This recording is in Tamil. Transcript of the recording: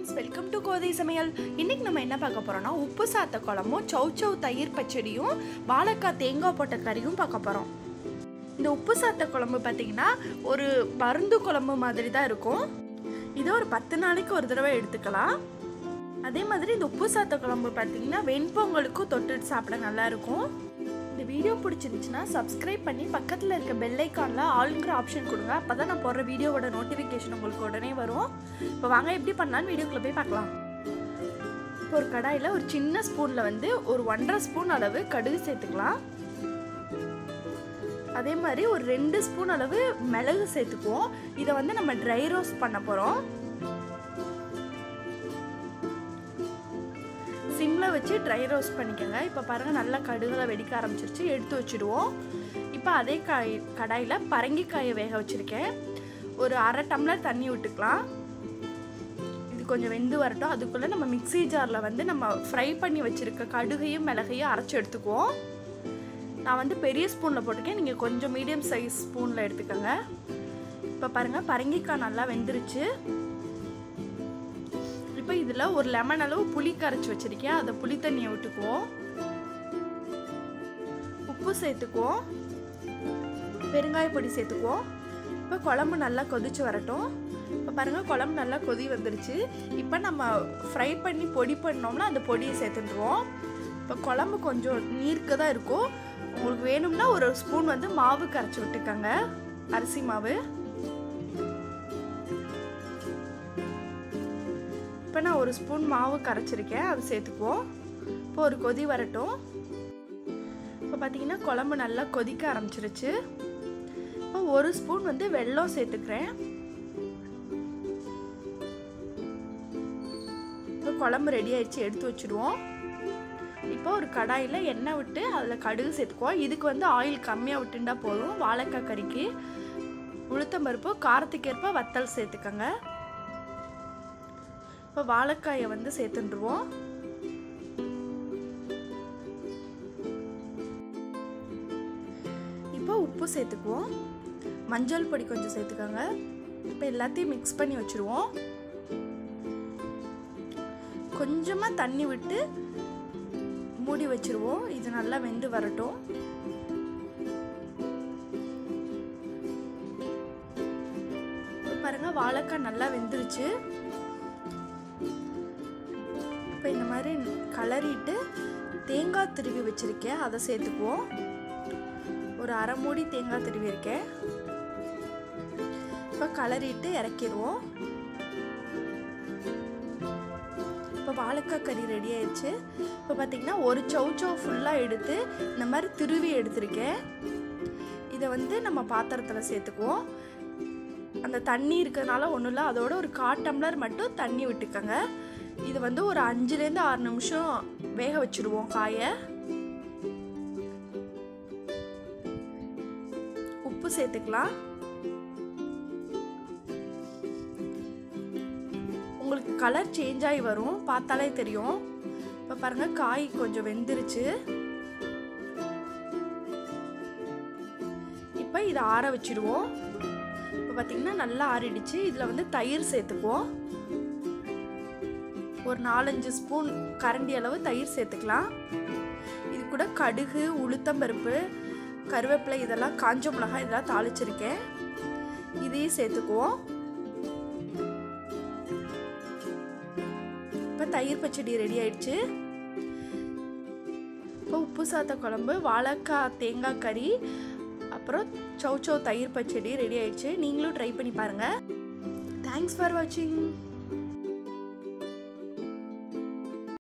ஃப்ரெண்ட்ஸ் வெல்கம் டு கோதை சமையல் இன்னைக்கு நம்ம என்ன பார்க்க போறோம்னா உப்பு சாத்த குழம்பும் சௌச்சௌ தயிர் பச்சடியும் வாழைக்காய் தேங்காய் போட்ட கறியும் பார்க்க போகிறோம் இந்த உப்பு சாத்த குழம்பு பார்த்தீங்கன்னா ஒரு மருந்து குழம்பு மாதிரி தான் இருக்கும் இதை ஒரு பத்து நாளைக்கு ஒரு தடவை எடுத்துக்கலாம் அதே மாதிரி இந்த உப்பு சாத்த குழம்பு பார்த்தீங்கன்னா வெண்பொங்கலுக்கும் தொட்டுட்டு சாப்பிட நல்லா இருக்கும் இந்த வீடியோ பிடிச்சிருந்துச்சுன்னா சப்ஸ்கிரைப் பண்ணி பக்கத்தில் இருக்க பெல் ஐக்கானில் ஆளுங்கிற ஆப்ஷன் கொடுங்க அப்போ தான் நான் போடுற வீடியோவோட நோட்டிஃபிகேஷன் உங்களுக்கு உடனே வரும் இப்போ வாங்க எப்படி பண்ணலான்னு வீடியோக்குள்ளே போய் பார்க்கலாம் இப்போ ஒரு கடாயில் ஒரு சின்ன ஸ்பூனில் வந்து ஒரு ஒன்றரை ஸ்பூன் அளவு கடுகு சேர்த்துக்கலாம் அதே மாதிரி ஒரு ரெண்டு ஸ்பூன் அளவு மிளகு சேர்த்துக்குவோம் இதை வந்து நம்ம ட்ரை ரோஸ்ட் பண்ண போகிறோம் சிம்மில் வச்சு ட்ரை ரோஸ்ட் பண்ணிக்கோங்க இப்போ பாருங்கள் நல்லா கடுகுல வெடிக்க ஆரம்பிச்சிருச்சு எடுத்து வச்சுடுவோம் இப்போ அதே காய் கடாயில் பரங்கிக்காயை வேக வச்சுருக்கேன் ஒரு அரை டம்ளர் தண்ணி விட்டுக்கலாம் இது கொஞ்சம் வெந்து வரட்டும் அதுக்குள்ளே நம்ம மிக்ஸி ஜாரில் வந்து நம்ம ஃப்ரை பண்ணி வச்சுருக்க கடுகையும் மிளகையும் அரைச்சி எடுத்துக்குவோம் நான் வந்து பெரிய ஸ்பூனில் போட்டிருக்கேன் நீங்கள் கொஞ்சம் மீடியம் சைஸ் ஸ்பூனில் எடுத்துக்கோங்க இப்போ பாருங்கள் பரங்கிக்காய் நல்லா வெந்துருச்சு இப்போ இதில் ஒரு லெமன் அளவு புளி கரைச்சி வச்சுருக்கேன் அதை புளி தண்ணியை விட்டுக்குவோம் உப்பு சேர்த்துக்குவோம் பெருங்காய பொடி சேர்த்துக்குவோம் இப்போ குழம்பு நல்லா கொதிச்சு வரட்டும் இப்போ பாருங்கள் குழம்பு நல்லா கொதி வந்துருச்சு இப்போ நம்ம ஃப்ரை பண்ணி பொடி பண்ணோம்னா அந்த பொடியை சேர்த்துட்டுருவோம் இப்போ குழம்பு கொஞ்சம் நீர்க்க தான் இருக்கும் உங்களுக்கு வேணும்னா ஒரு ஸ்பூன் வந்து மாவு கரைச்சி விட்டுக்கோங்க அரிசி மாவு இப்போ நான் ஒரு ஸ்பூன் மாவு கரைச்சிருக்கேன் அது சேர்த்துக்குவோம் இப்போ ஒரு கொதி வரட்டும் இப்போ பார்த்தீங்கன்னா குழம்பு நல்லா கொதிக்க ஆரம்பிச்சிருச்சு இப்போ ஒரு ஸ்பூன் வந்து வெல்லம் சேர்த்துக்கிறேன் இப்போ குழம்பு ரெடி ஆயிடுச்சு எடுத்து வச்சுடுவோம் இப்போ ஒரு கடாயில் எண்ணெய் விட்டு அதில் கடுகு சேர்த்துக்குவோம் இதுக்கு வந்து ஆயில் கம்மியாக விட்டுண்டா போதும் வாழைக்காய் கறிக்கு உளுத்தம்பருப்பு காரத்துக்கேற்ப வத்தல் சேர்த்துக்கோங்க இப்போ வாழைக்காயை வந்து சேர்த்துட்டுருவோம் இப்போ உப்பு சேர்த்துக்குவோம் மஞ்சள் பொடி கொஞ்சம் சேர்த்துக்கோங்க இப்போ எல்லாத்தையும் மிக்ஸ் பண்ணி வச்சுருவோம் கொஞ்சமாக தண்ணி விட்டு மூடி வச்சுருவோம் இது நல்லா வெந்து வரட்டும் பாருங்க வாழைக்காய் நல்லா வெந்துருச்சு இப்போ இந்த மாதிரி கலரிட்டு தேங்காய் திருவி வச்சுருக்கேன் அதை சேர்த்துக்குவோம் ஒரு அரை மூடி தேங்காய் திருவி இருக்கேன் இப்போ கலரிட்டு இறக்கிடுவோம் இப்போ வாழைக்காய் கறி ரெடி ஆயிடுச்சு இப்போ பார்த்தீங்கன்னா ஒரு சௌச்சௌ ஃபுல்லாக எடுத்து இந்த மாதிரி திருவி எடுத்திருக்கேன் இதை வந்து நம்ம பாத்திரத்தில் சேர்த்துக்குவோம் அந்த தண்ணி இருக்கிறதுனால ஒன்றும் இல்லை அதோட ஒரு கால் டம்ளர் மட்டும் தண்ணி விட்டுக்கோங்க இது வந்து ஒரு அஞ்சுலேருந்து ஆறு நிமிஷம் வேக வச்சுடுவோம் காயை உப்பு சேர்த்துக்கலாம் உங்களுக்கு கலர் சேஞ்ச் ஆகி வரும் பார்த்தாலே தெரியும் இப்போ பாருங்கள் காய் கொஞ்சம் வெந்துருச்சு இப்போ இதை ஆற வச்சுடுவோம் இப்போ பார்த்தீங்கன்னா நல்லா ஆறிடுச்சு இதில் வந்து தயிர் சேர்த்துக்குவோம் ஒரு நாலஞ்சு ஸ்பூன் கரண்டி அளவு தயிர் சேர்த்துக்கலாம் இது கூட கடுகு உளுத்தம்பருப்பு கருவேப்பிலை இதெல்லாம் காஞ்ச மிளகாய் இதெல்லாம் தாளிச்சிருக்கேன் இதையும் சேர்த்துக்குவோம் இப்போ தயிர் பச்சடி ரெடி ஆயிடுச்சு இப்போ உப்பு சாத்த குழம்பு வாழைக்காய் தேங்காய் கறி அப்புறம் சௌச்சௌ தயிர் பச்சடி ரெடி ஆயிடுச்சு நீங்களும் ட்ரை பண்ணி பாருங்கள் தேங்க்ஸ் ஃபார் வாட்சிங்